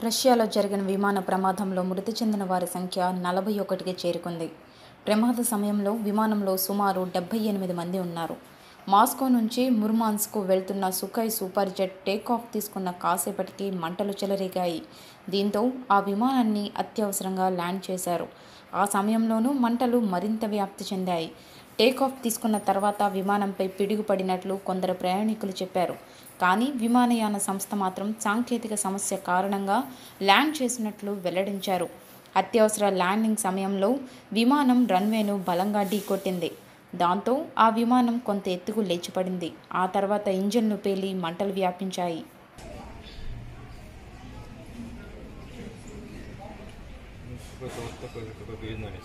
రష్యాలో జరిగిన విమాన ప్రమాదంలో మృతి చెందిన వారి సంఖ్య నలభై ఒకటికి చేరుకుంది ప్రమాద సమయంలో విమానంలో సుమారు డెబ్బై ఎనిమిది మంది ఉన్నారు మాస్కో నుంచి ముర్మాన్స్కు వెళ్తున్న సుఖాయ్ సూపర్ జెట్ టేకాఫ్ తీసుకున్న కాసేపటికి మంటలు చెలరేగాయి దీంతో ఆ విమానాన్ని అత్యవసరంగా ల్యాండ్ చేశారు ఆ సమయంలోనూ మంటలు మరింత వ్యాప్తి చెందాయి టేకాఫ్ తీసుకున్న తర్వాత విమానంపై పిడుగుపడినట్లు కొందరు ప్రయాణికులు చెప్పారు కానీ విమానయాన సంస్థ మాత్రం సాంకేతిక సమస్య కారణంగా ల్యాండ్ చేసినట్లు వెల్లడించారు అత్యవసర ల్యాండింగ్ సమయంలో విమానం రన్వేను బలంగా ఢీకొట్టింది దాంతో ఆ విమానం కొంత ఎత్తుకు లేచిపడింది ఆ తర్వాత ఇంజన్ను పేలి మంటలు వ్యాపించాయి Какой-то вот такой, какой-то видно.